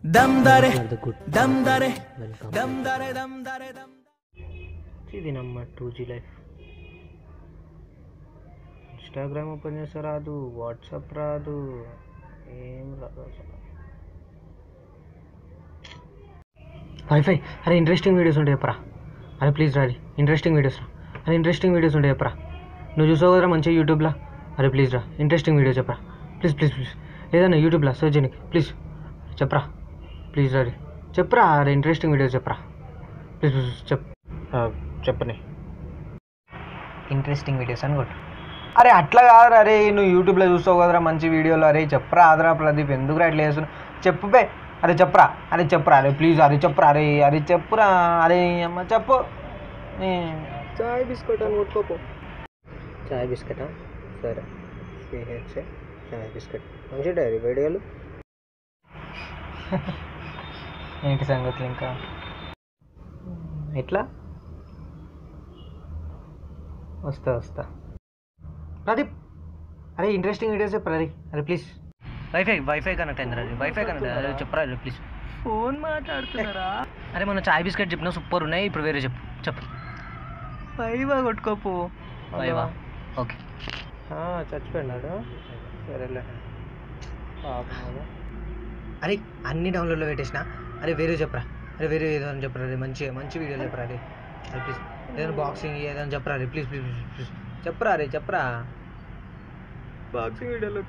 దమ్ దరే are the good dum దరే welcome dum దరే దమ్ దరే దమ్ ఇది నమ్మ two G life Instagram open చేస్తే రాదు వాట్సాప్ రాదు ఏం రాదు అసలు వైఫై అరే ఇంట్రెస్టింగ్ వీడియోస్ ఉంటే చెప్పరా అరే ప్లీజ్ రాది ఇంట్రెస్టింగ్ వీడియోస్ రా అరే ఇంట్రెస్టింగ్ వీడియోస్ ఉంటే చెప్పరా నువ్వు చూసావు కదరా మంచిగా యూట్యూబ్లో అరే ప్లీజ్ రా ఇంట్రెస్టింగ్ వీడియో చెప్పరా ప్లీజ్ ప్లీజ్ ప్లీజ్ ఏదన్నా యూట్యూబ్లో సర్చ్ చేయడానికి ప్లీజ్ చెప్పరా ప్లీజ్ రాది చెప్పరా అరే ఇంట్రెస్టింగ్ వీడియోస్ చెప్పరా ప్లీజ్ ప్లీజ్ చెప్ చెప్పని ఇంట్రెస్టింగ్ వీడియోస్ అని కొట్టు అరే అట్లా కాదురా అరే నువ్వు యూట్యూబ్లో చూస్తావు కదరా మంచి వీడియోలు అరే చెప్పరా ఆదరా ప్రదీప్ ఎందుకురా ఇట్లా చేస్తున్నావు చెప్పు బే అరే చెప్పరా అరే చెప్పరా అరే ప్లీజ్ అరే చెప్పరా అరే అరే చెప్పురా అరే అమ్మ చెప్పు చాయ్ బిస్కెట్ అని కొట్టుకోపో చాయ్ బిస్కెటా సరే సిహెచ్ చాయ్ బిస్కెట్ మంచి డైరీ వీడియోలు ఏంటి సంగతులు ఇంకా ఎట్లా వస్తా వస్తా ప్రదీప్ అరే ఇంట్రెస్టింగ్ వీడియోస్ చెప్పరా అరే అరే ప్లీజ్ వైఫై వైఫై కనెక్ట్ అయింది అది వైఫై కనెక్ట్ అరే చెప్పరా అరే ప్లీజ్ ఫోన్ మాట్లాడుతున్నారా అరే మన చాయ్ బిస్కెట్ చెప్పిన సూపర్ ఉన్నాయి ఇప్పుడు వేరే చెప్పు చెప్పు వైవా కొట్టుకోపు వైవా ఓకే చచ్చిపోయినాడు సరేలే అరే అన్ని డౌన్లోడ్లో పెట్టేసిన అరే వేరే చెప్పరా అరే వేరే ఏదైనా చెప్పరా అరే మంచి మంచి వీడియోలు చెప్పరా అరే అరే ప్లీజ్ ఏదైనా బాక్సింగ్ ఏదైనా చెప్పరా అరే ప్లీజ్ ప్లీజ్ ప్లీజ్ చెప్పరా అరే చెప్పరా బాక్సింగ్ వీడియోలు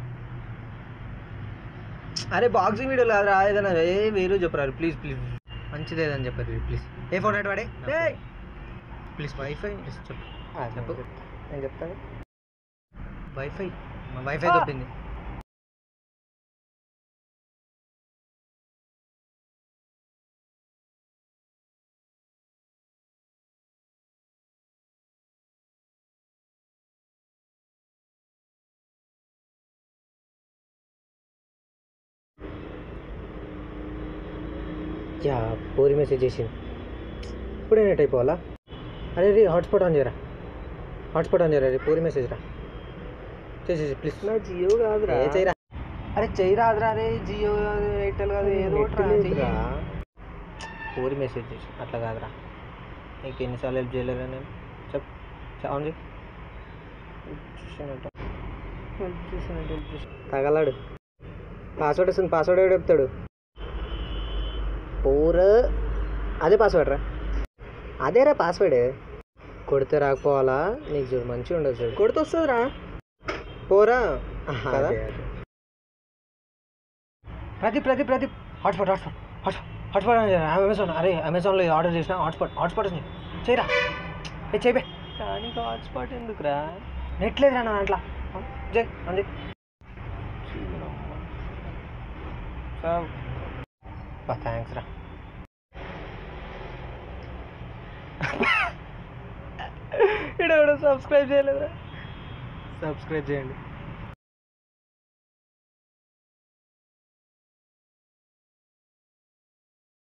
అరే బాక్సింగ్ వీడియోలు కాదురా ఏదైనా ఏ వేరే చెప్పరా అరే ప్లీజ్ ప్లీజ్ మంచిది ఏదైనా చెప్పరు ప్లీజ్ ఏ ఫోన్ అటు వాడే ప్లీజ్ వైఫై ప్లీజ్ చెప్పు చెప్పు నేను చెప్తాను వైఫై మా వైఫై దొబ్బింది యా పూరి మెసేజ్ చేసింది ఇప్పుడే నెట్ అయిపోవాలా అరే రీ హాట్స్పాట్ ఆన్ చేయరా హాట్స్పాట్ ఆన్ చేయరా రే పూరి మెసేజ్ రా చేసేసి ప్లీజ్ నా జియో కాదురా ఏ చేయరా అరే చేయరాదురా రే జియో కాదు ఎయిర్టెల్ కాదు ఏదో ఒకటి రా పూరి మెసేజ్ చేసి అట్లా కాదురా నీకు ఎన్నిసార్లు హెల్ప్ చేయలేరా నేను చెప్ ఆన్ చేయి చూసినట్టు హెల్ప్ చేసినట్టు హెల్ప్ చేసి తగలాడు పాస్వర్డ్ వస్తుంది పాస్వర్డ్ ఎవడు చెప్తాడు పూర అదే పాస్వర్డ్ రా అదేరా పాస్వర్డ్ కొడితే రాకపోవాలా నీకు చూడు మంచిగా ఉండదు చూడు కొడితే వస్తుందిరా పోరా కదా Pradeep Pradeep Pradeep hotspot hotspot hotspot hotspot Amazon అరే అమెజాన్లో ఆర్డర్ చేసిన హాట్స్పాట్ హాట్స్పాట్ వచ్చింది చేయరా ఏ చేయబే దానికి హాట్స్పాట్ ఎందుకురా నెట్ లేదురా నా దాంట్లో జై అంది థ్యాంక్స్ రా ఇక్కడ సబ్స్క్రైబ్ చేయలేదురా సబ్స్క్రైబ్ చేయండి